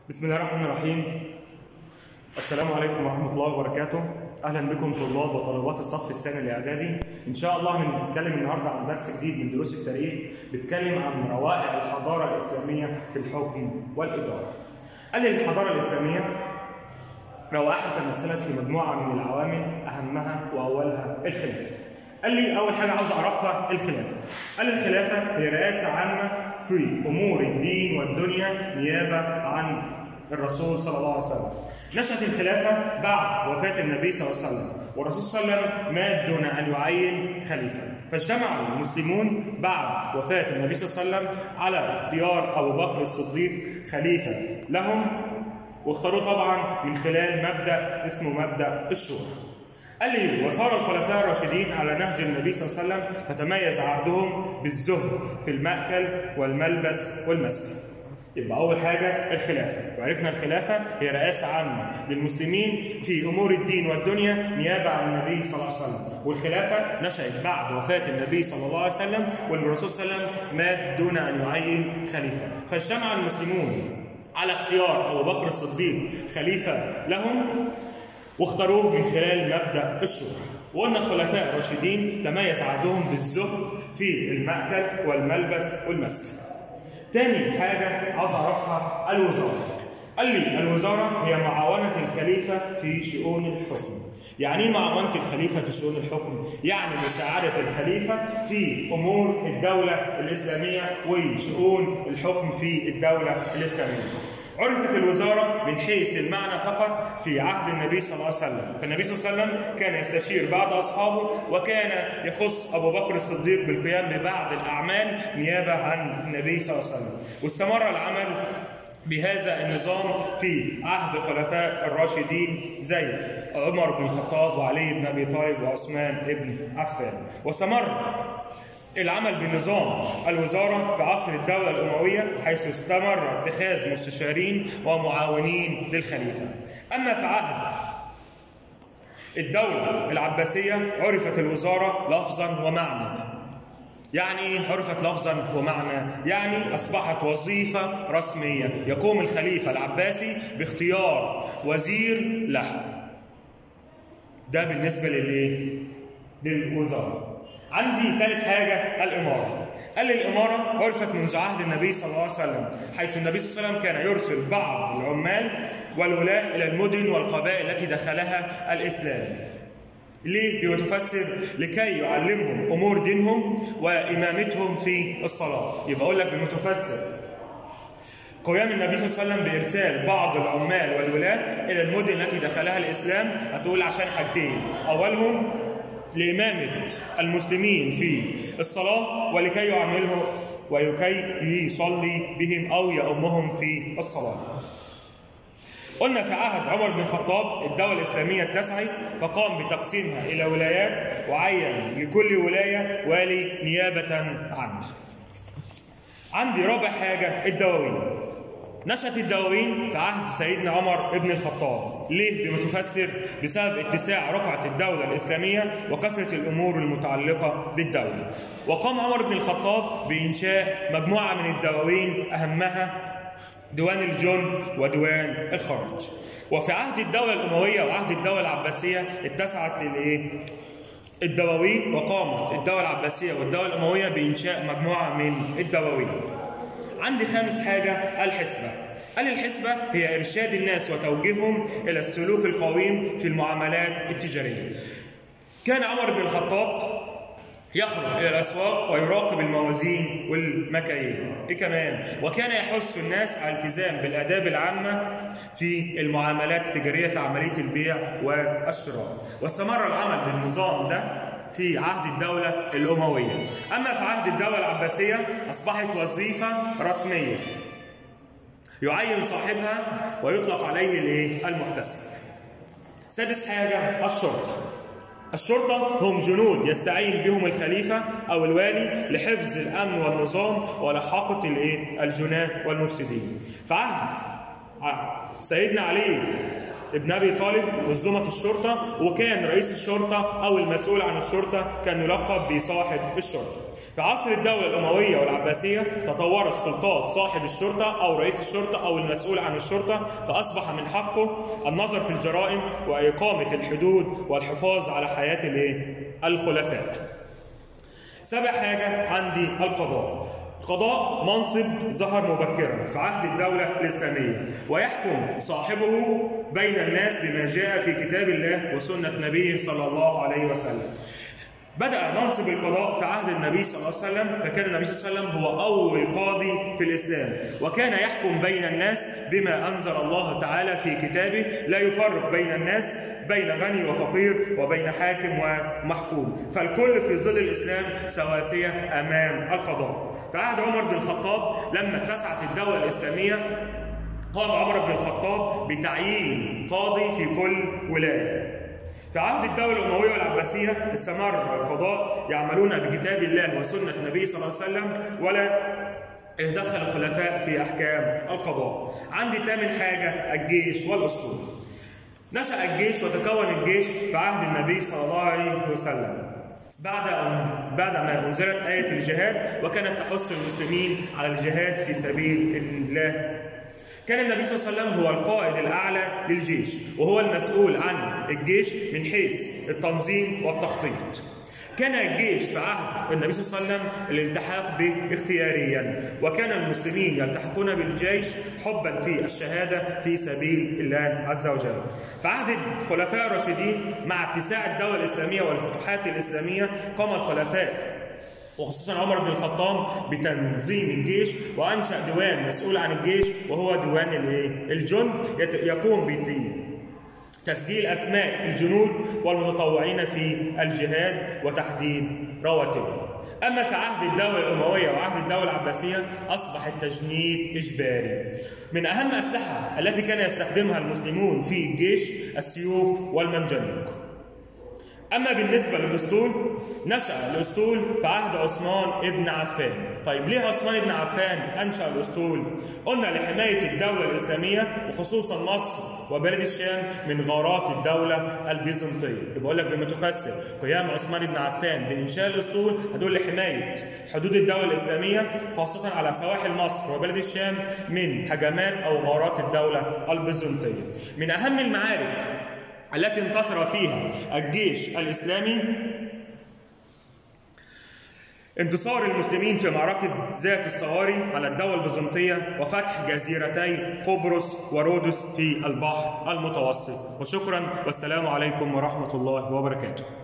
بسم الله الرحمن الرحيم السلام عليكم ورحمة الله وبركاته أهلا بكم طلاب وطالبات الصف الثاني الإعدادي إن شاء الله هنتكلم النهاردة عن درس جديد من دروس التاريخ بيتكلم عن روائع الحضارة الإسلامية في الحكم والإدارة قال لي الحضارة الإسلامية روائحها تمثلت في مجموعة من العوامل أهمها وأولها الخلافة قال لي أول حاجة عاوز أعرفها الخلافة قال لي الخلافة هي رئاسة عامة في أمور الدين والدنيا نيابة عن الرسول صلى الله عليه وسلم نشأت الخلافة بعد وفاة النبي صلى الله عليه وسلم والرسول صلى الله عليه وسلم مات دون أن يعين خليفة فاجتمع المسلمون بعد وفاة النبي صلى الله عليه وسلم على اختيار أبو بكر الصديق خليفة لهم واختاروه طبعا من خلال مبدأ اسمه مبدأ الشورى قال لي وصار الخلفاء الراشدين على نهج النبي صلى الله عليه وسلم فتميز عهدهم بالزهد في المأكل والملبس والمسكن يبقى أول حاجة الخلافة وعرفنا الخلافة هي رئاسة عامة للمسلمين في أمور الدين والدنيا نيابة عن النبي صلى الله عليه وسلم والخلافة نشأت بعد وفاة النبي صلى الله عليه وسلم والرسول صلى الله عليه وسلم مات دون أن يعين خليفة فاجتمع المسلمون على اختيار أبو بكر الصديق خليفة لهم واختاروه من خلال مبدأ الشورى وقلنا الخلفاء الراشدين تميز عهدهم بالزهد في المأكل والملبس والمسكن تاني حاجة عاوز أعرفها الوزارة قال لي الوزارة هي معاونة الخليفة في شؤون الحكم يعني ايه معاونة الخليفة في شؤون الحكم؟ يعني مساعدة الخليفة في أمور الدولة الإسلامية وشؤون الحكم في الدولة الإسلامية عرفت الوزارة من حيث المعنى فقط في عهد النبي صلى الله عليه وسلم فالنبي صلى الله عليه وسلم كان يستشير بعض أصحابه وكان يخص أبو بكر الصديق بالقيام ببعض الأعمال نيابة عن النبي صلى الله عليه وسلم واستمر العمل بهذا النظام في عهد الخلفاء الراشدين زي عمر بن الخطاب وعلي بن ابي طالب وعثمان بن عفان واستمر العمل بنظام الوزارة في عصر الدولة الأموية حيث استمر اتخاذ مستشارين ومعاونين للخليفة أما في عهد الدولة العباسية عرفت الوزارة لفظا ومعنى يعني ايه عرفت لفظا ومعنى يعني اصبحت وظيفه رسميه يقوم الخليفه العباسي باختيار وزير له ده بالنسبه للايه للوزاره عندي ثالث حاجه الاماره قال لي الاماره عرفت منذ عهد النبي صلى الله عليه وسلم حيث النبي صلى الله عليه وسلم كان يرسل بعض العمال والولاة الى المدن والقبائل التي دخلها الاسلام ليه؟ بتفسر لكي يعلمهم امور دينهم وامامتهم في الصلاه، يبقى اقول لك بمتفسر قيام النبي صلى الله عليه وسلم بارسال بعض العمال والولاة الى المدن التي دخلها الاسلام هتقول عشان حاجتين، اولهم لامامه المسلمين في الصلاه ولكي يعمله ولكي يصلي بهم او يؤمهم في الصلاه. قلنا في عهد عمر بن الخطاب الدولة الإسلامية اتسعت فقام بتقسيمها إلى ولايات وعين لكل ولاية والي نيابة عنه. عندي رابع حاجة الدواوين. نشأت الدواوين في عهد سيدنا عمر بن الخطاب، ليه؟ بمتفسر بسبب اتساع رقعة الدولة الإسلامية وكثرة الأمور المتعلقة بالدولة. وقام عمر بن الخطاب بإنشاء مجموعة من الدواوين أهمها ديوان الجند وديوان الخرج وفي عهد الدولة الأموية وعهد الدولة العباسية اتسعت الايه؟ الدواوين وقامت الدولة العباسية والدولة الأموية بإنشاء مجموعة من الدواوين. عندي خامس حاجة الحسبة. قال الحسبة هي إرشاد الناس وتوجيههم إلى السلوك القويم في المعاملات التجارية. كان عمر بن الخطاب يخرج الى الاسواق ويراقب الموازين والمكاييل ايه كمان وكان يحث الناس على الالتزام بالاداب العامه في المعاملات التجاريه في عمليه البيع والشراء واستمر العمل بالنظام ده في عهد الدولة الأموية أما في عهد الدولة العباسية أصبحت وظيفة رسمية يعين صاحبها ويطلق عليه الايه؟ المحتسب. سادس حاجة الشرطة. الشرطة هم جنود يستعين بهم الخليفة أو الوالي لحفظ الأمن والنظام ولحاقة الإيه؟ الجناة والمفسدين. في عهد سيدنا علي ابن ابي طالب نظمت الشرطه وكان رئيس الشرطه او المسؤول عن الشرطه كان يلقب بصاحب الشرطه. في عصر الدولة الأموية والعباسية تطورت سلطات صاحب الشرطة أو رئيس الشرطة أو المسؤول عن الشرطة فأصبح من حقه النظر في الجرائم وإقامة الحدود والحفاظ على حياة الإيه؟ الخلفاء. سابع حاجة عندي القضاء. القضاء منصب ظهر مبكرا في عهد الدولة الإسلامية ويحكم صاحبه بين الناس بما جاء في كتاب الله وسنة نبيه صلى الله عليه وسلم. بدأ منصب القضاء في عهد النبي صلى الله عليه وسلم فكان النبي صلى الله عليه وسلم هو أول قاضي في الإسلام وكان يحكم بين الناس بما أنزل الله تعالى في كتابه لا يفرق بين الناس بين غني وفقير وبين حاكم ومحكوم فالكل في ظل الإسلام سواسية أمام القضاء في عهد عمر بن الخطاب لما اتسعت الدولة الإسلامية قام عمر بن الخطاب بتعيين قاضي في كل ولايه في عهد الدولة الأموية والعباسية استمر القضاء يعملون بكتاب الله وسنة النبي صلى الله عليه وسلم ولا دخل الخلفاء في أحكام القضاء. عندي ثامن حاجة الجيش والأسطول. نشأ الجيش وتكون الجيش في عهد النبي صلى الله عليه وسلم. بعد أن بعد ما أنزلت آية الجهاد وكانت تحث المسلمين على الجهاد في سبيل الله كان النبي صلى الله عليه وسلم هو القائد الأعلى للجيش وهو المسؤول عن الجيش من حيث التنظيم والتخطيط كان الجيش في عهد النبي صلى الله عليه وسلم الالتحاق به اختياريا وكان المسلمين يلتحقون بالجيش حبا في الشهاده في سبيل الله عز وجل. في عهد الخلفاء الراشدين مع اتساع الدوله الاسلاميه والفتوحات الاسلاميه قام الخلفاء وخصوصا عمر بن الخطاب بتنظيم الجيش وانشا ديوان مسؤول عن الجيش وهو ديوان الجند يقوم بتسجيل اسماء الجنود والمتطوعين في الجهاد وتحديد رواتبهم. اما في عهد الدوله الامويه وعهد الدوله العباسيه اصبح التجنيد اجباري. من اهم الاسلحه التي كان يستخدمها المسلمون في الجيش السيوف والمنجنيق. أما بالنسبة للأسطول نشأ الأسطول في عهد عثمان ابن عفان طيب ليه عثمان ابن عفان أنشأ الأسطول؟ قلنا لحماية الدولة الإسلامية وخصوصا مصر وبلاد الشام من غارات الدولة البيزنطية بقول لك بما تفسر قيام عثمان بن عفان بإنشاء الأسطول هدول لحماية حدود الدولة الإسلامية خاصة على سواحل مصر وبلاد الشام من هجمات أو غارات الدولة البيزنطية من أهم المعارك التي انتصر فيها الجيش الإسلامي انتصار المسلمين في معركة ذات الصواري على الدولة البيزنطية وفتح جزيرتي قبرص ورودس في البحر المتوسط وشكرا والسلام عليكم ورحمة الله وبركاته